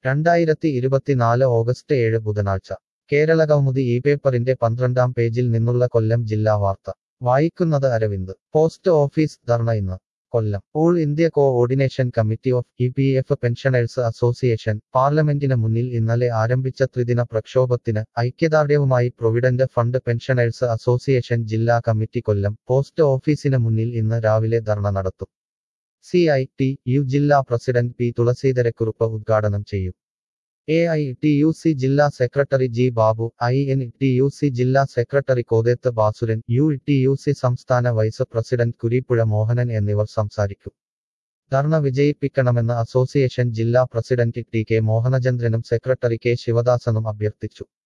രണ്ടായിരത്തി ഇരുപത്തിനാല് ഓഗസ്റ്റ് ഏഴ് ബുധനാഴ്ച കേരളകൗമുദി ഈ പേപ്പറിന്റെ പന്ത്രണ്ടാം പേജിൽ നിന്നുള്ള കൊല്ലം ജില്ലാ വാർത്ത വായിക്കുന്നത് അരവിന്ദ് പോസ്റ്റ് ഓഫീസ് ധർണ ഇന്ന് Kollam all India coordination committee of E P F pensioners association പാർലമെന്റിന് മുന്നിൽ ഇന്നലെ ആരംഭിച്ച ത്രിദിന പ്രക്ഷോഭത്തിന് ഐക്യദാർഢ്യവുമായി പ്രൊവിഡന്റ് ഫണ്ട് പെൻഷനേഴ്സ് അസോസിയേഷൻ ജില്ലാ കമ്മിറ്റി കൊല്ലം പോസ്റ്റ് ഓഫീസിന് മുന്നിൽ ഇന്ന് രാവിലെ ധർണ നടത്തും സി ഐ ടി യു ജില്ലാ പ്രസിഡന്റ് പി തുളസീധരക്കുറുപ്പ് ഉദ്ഘാടനം ചെയ്യും A I T U C ജില്ലാ secretary G Babu I N T U C ജില്ലാ secretary Kotheth Basuran U T U C സംസ്ഥാന വൈസ് പ്രസിഡന്റ് കുരീപ്പുഴ മോഹനൻ എന്നിവർ സംസാരിക്കും ധർണ വിജയിപ്പിക്കണമെന്ന് അസോസിയേഷൻ ജില്ലാ പ്രസിഡന്റ് ടി കെ മോഹനചന്ദ്രനും സെക്രട്ടറി കെ ശിവദാസനും അഭ്യർത്ഥിച്ചു